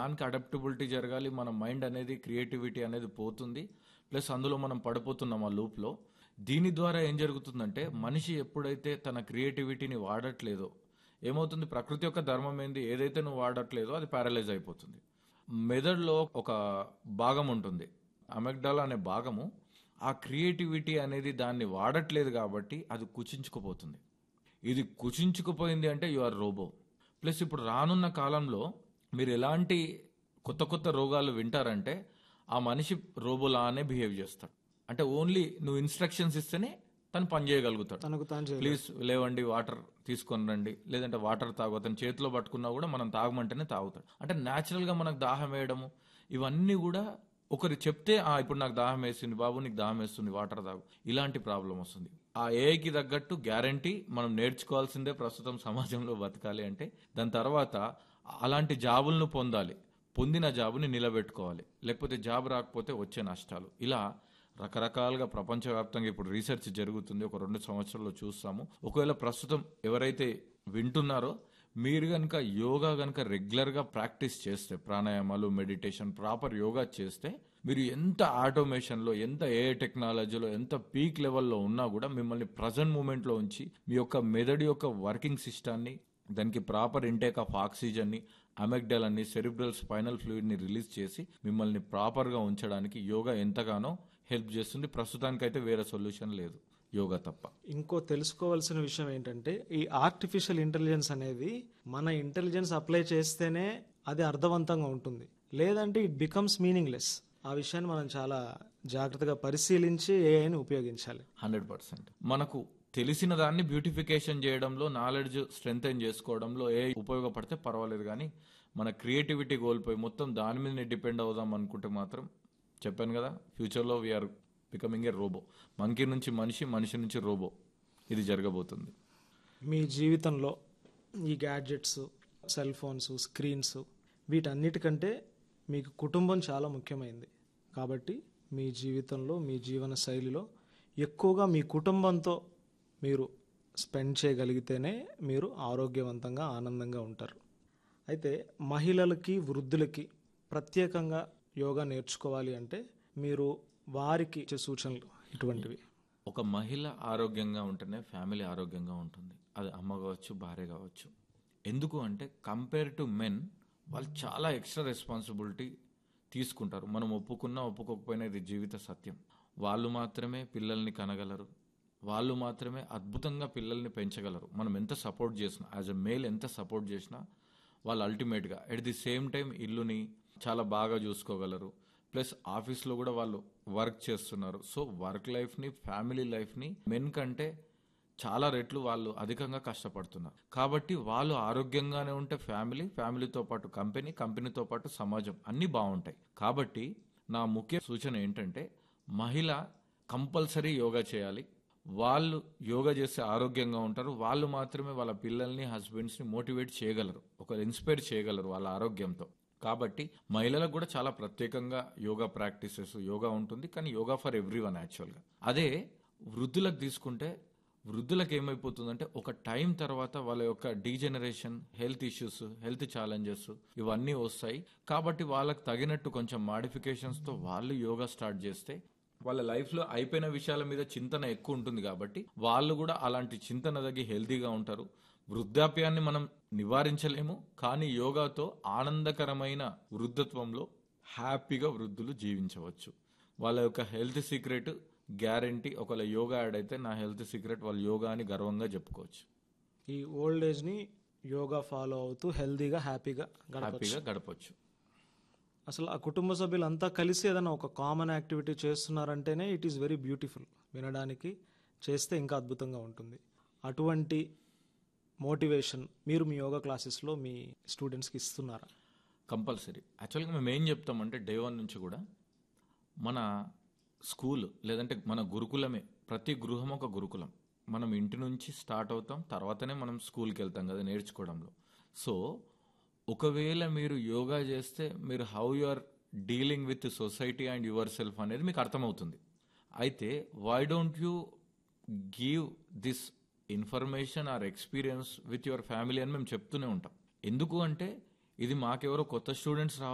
దానికి అడాప్టబిలిటీ జరగాలి మన మైండ్ అనేది క్రియేటివిటీ అనేది పోతుంది ప్లస్ అందులో మనం పడిపోతున్నాం ఆ లూప్లో దీని ద్వారా ఏం జరుగుతుందంటే మనిషి ఎప్పుడైతే తన క్రియేటివిటీని వాడట్లేదో ఏమవుతుంది ప్రకృతి యొక్క ధర్మం ఏంది ఏదైతే నువ్వు వాడట్లేదో అది ప్యారలైజ్ అయిపోతుంది మెదడులో ఒక భాగం ఉంటుంది అమెగ్డాల్ అనే భాగము ఆ క్రియేటివిటీ అనేది దాన్ని వాడట్లేదు కాబట్టి అది కుచించుకుపోతుంది ఇది కుచించుకుపోయింది అంటే యు ఆర్ రోబో ప్లస్ ఇప్పుడు రానున్న కాలంలో మీరు ఎలాంటి కొత్త కొత్త రోగాలు వింటారంటే ఆ మనిషి రోబోలానే బిహేవ్ చేస్తాడు అంటే ఓన్లీ నువ్వు ఇన్స్ట్రక్షన్స్ ఇస్తేనే తను పని చేయగలుగుతాడు తనకు తాను చేయాలి ప్లీజ్ లేవండి వాటర్ తీసుకొని రండి లేదంటే వాటర్ తాగు అతను చేతిలో పట్టుకున్నా కూడా మనం తాగమంటేనే తాగుతాడు అంటే న్యాచురల్ గా మనకు దాహం వేయడము ఇవన్నీ కూడా ఒకరు చెప్తే ఆ ఇప్పుడు నాకు దాహం వేస్తుంది బాబు నీకు దాహం వేస్తుంది వాటర్ తాగు ఇలాంటి ప్రాబ్లం వస్తుంది ఆ ఏఐకి తగ్గట్టు గ్యారంటీ మనం నేర్చుకోవాల్సిందే ప్రస్తుతం సమాజంలో బతకాలి అంటే దాని తర్వాత అలాంటి జాబులను పొందాలి పొందిన జాబుని నిలబెట్టుకోవాలి లేకపోతే జాబ్ రాకపోతే వచ్చే నష్టాలు ఇలా రకరకాలుగా ప్రపంచవ్యాప్తంగా ఇప్పుడు రీసెర్చ్ జరుగుతుంది ఒక రెండు సంవత్సరాల్లో చూస్తాము ఒకవేళ ప్రస్తుతం ఎవరైతే వింటున్నారో మీరు కనుక యోగా కనుక రెగ్యులర్గా ప్రాక్టీస్ చేస్తే ప్రాణాయామాలు మెడిటేషన్ ప్రాపర్ యోగా చేస్తే మీరు ఎంత ఆటోమేషన్లో ఎంత ఏ టెక్నాలజీలో ఎంత పీక్ లెవెల్లో ఉన్నా కూడా మిమ్మల్ని ప్రజెంట్ మూమెంట్లో ఉంచి మీ యొక్క మెదడు యొక్క వర్కింగ్ సిస్టాన్ని దానికి ప్రాపర్ ఇంటేక్ ఆఫ్ ఆక్సిజన్ని అమెగ్డల్ అని సెరిబ్రల్ స్పైనల్ ఫ్లూయిడ్ని రిలీజ్ చేసి మిమ్మల్ని ప్రాపర్గా ఉంచడానికి యోగా ఎంతగానో హెల్ప్ చేస్తుంది ప్రస్తుతానికైతే వేరే సొల్యూషన్ లేదు యోగా తప్ప ఇంకో తెలుసుకోవాల్సిన విషయం ఏంటంటే ఈ ఆర్టిఫిషియల్ ఇంటెలిజెన్స్ అనేది మన ఇంటెలిజెన్స్ అప్లై చేస్తేనే అది అర్థవంతంగా ఉంటుంది లేదంటే ఇట్ బికమ్స్ మీనింగ్లెస్ ఆ విషయాన్ని మనం చాలా జాగ్రత్తగా పరిశీలించి ఏఐని ఉపయోగించాలి హండ్రెడ్ పర్సెంట్ మనకు తెలిసిన దాన్ని బ్యూటిఫికేషన్ చేయడంలో నాలెడ్జ్ స్ట్రెంగ్ చేసుకోవడంలో ఏ ఉపయోగపడితే పర్వాలేదు కానీ మన క్రియేటివిటీ కోల్పోయి మొత్తం దాని మీదనే డిపెండ్ అవుదాం అనుకుంటే మాత్రం చెప్పాను కదా ఫ్యూచర్లో we're becoming a robot monkey నుంచి మనిషి మనిషి నుంచి రోబో ఇది జరగబోతుంది మీ జీవితంలో ఈ గ్యాడ్జెట్స్ సెల్ ఫోన్స్ స్క్రీన్స్ వీటన్నిటికంటే మీకు కుటుంబం చాలా ముఖ్యమైనది కాబట్టి మీ జీవితంలో మీ జీవన శైలిలో ఎక్కువగా మీ కుటుంబంతో మీరు స్పెండ్ చేయగలిగితేనే మీరు ఆరోగ్యవంతంగా ఆనందంగా ఉంటారు అయితే మహిళలకి వృద్ధులకి ప్రత్యేకంగా యోగా నేర్చుకోవాలి అంటే మీరు వారికి ఇచ్చే సూచనలు ఇటువంటివి ఒక మహిళ ఆరోగ్యంగా ఉంటేనే ఫ్యామిలీ ఆరోగ్యంగా ఉంటుంది అది అమ్మ కావచ్చు భార్య కావచ్చు ఎందుకు అంటే కంపేర్ టు మెన్ వాళ్ళు చాలా ఎక్స్ట్రా రెస్పాన్సిబిలిటీ తీసుకుంటారు మనం ఒప్పుకున్నా ఒప్పుకోకపోయినా ఇది జీవిత సత్యం వాళ్ళు మాత్రమే పిల్లల్ని కనగలరు వాళ్ళు మాత్రమే అద్భుతంగా పిల్లల్ని పెంచగలరు మనం ఎంత సపోర్ట్ చేసినా యాజ్ ఎ మేల్ ఎంత సపోర్ట్ చేసినా వాళ్ళు అల్టిమేట్గా ఎట్ ది సేమ్ టైం ఇల్లుని చాలా బాగా చూసుకోగలరు ప్లస్ ఆఫీస్లో కూడా వాళ్ళు వర్క్ చేస్తున్నారు సో వర్క్ లైఫ్ని ఫ్యామిలీ లైఫ్ని మెన్ కంటే చాలా రెట్లు వాళ్ళు అధికంగా కష్టపడుతున్నారు కాబట్టి వాళ్ళు ఆరోగ్యంగానే ఉంటే ఫ్యామిలీ ఫ్యామిలీతో పాటు కంపెనీ కంపెనీతో పాటు సమాజం అన్నీ బాగుంటాయి కాబట్టి నా ముఖ్య సూచన ఏంటంటే మహిళ కంపల్సరీ యోగా చేయాలి వాళ్ళు యోగా చేస్తే ఆరోగ్యంగా ఉంటారు వాళ్ళు మాత్రమే వాళ్ళ పిల్లల్ని హస్బెండ్స్ని మోటివేట్ చేయగలరు ఒక ఇన్స్పైర్ చేయగలరు వాళ్ళ ఆరోగ్యంతో కాబట్టి మహిళలకు కూడా చాలా ప్రత్యేకంగా యోగా ప్రాక్టీసెస్ యోగా ఉంటుంది కానీ యోగా ఫర్ ఎవ్రీ వన్ యాక్చువల్గా అదే వృద్ధులకు తీసుకుంటే వృద్ధులకు ఏమైపోతుందంటే ఒక టైం తర్వాత వాళ్ళ యొక్క degeneration health issues health challenges ఇవన్నీ వస్తాయి కాబట్టి వాళ్ళకి తగినట్టు కొంచెం మాడిఫికేషన్స్తో వాళ్ళు యోగా స్టార్ట్ చేస్తే వాళ్ళ లైఫ్లో అయిపోయిన విషయాల మీద చింతన ఎక్కువ ఉంటుంది కాబట్టి వాళ్ళు కూడా అలాంటి చింతన తగ్గి హెల్తీగా ఉంటారు వృద్ధాప్యాన్ని మనం నివారించలేము కానీ యోగాతో ఆనందకరమైన వృద్ధత్వంలో హ్యాపీగా వృద్ధులు జీవించవచ్చు వాళ్ళ యొక్క హెల్త్ సీక్రెట్ గ్యారంటీ ఒకవేళ యోగా యాడ్ అయితే నా హెల్త్ సీక్రెట్ వాళ్ళు యోగా అని గర్వంగా చెప్పుకోవచ్చు ఈ ఓల్డ్ ఏజ్ని యోగా ఫాలో అవుతూ హెల్దీగా హ్యాపీగా గడపచ్చు హ్యాపీగా గడపచ్చు అసలు ఆ కుటుంబ సభ్యులంతా కలిసి ఏదైనా ఒక కామన్ యాక్టివిటీ చేస్తున్నారంటేనే ఇట్ ఈస్ వెరీ బ్యూటిఫుల్ వినడానికి చేస్తే ఇంకా అద్భుతంగా ఉంటుంది అటువంటి మోటివేషన్ మీరు మీ యోగా క్లాసెస్లో మీ స్టూడెంట్స్కి ఇస్తున్నారా కంపల్సరీ యాక్చువల్గా మేము ఏం చెప్తామంటే డే వన్ నుంచి కూడా మన స్కూల్ లేదంటే మన గురుకులమే ప్రతి గృహం ఒక గురుకులం మనం ఇంటి నుంచి స్టార్ట్ అవుతాం తర్వాతనే మనం స్కూల్కి వెళ్తాం కదా నేర్చుకోవడంలో సో ఒకవేళ మీరు యోగా చేస్తే మీరు how you are dealing with society and your self అనేది మీకు అర్థమవుతుంది అయితే why don't you give this information or experience with your family అని మేము చెప్తూనే ఉంటాం ఎందుకు అంటే ఇది మాకెవరో కొత్త స్టూడెంట్స్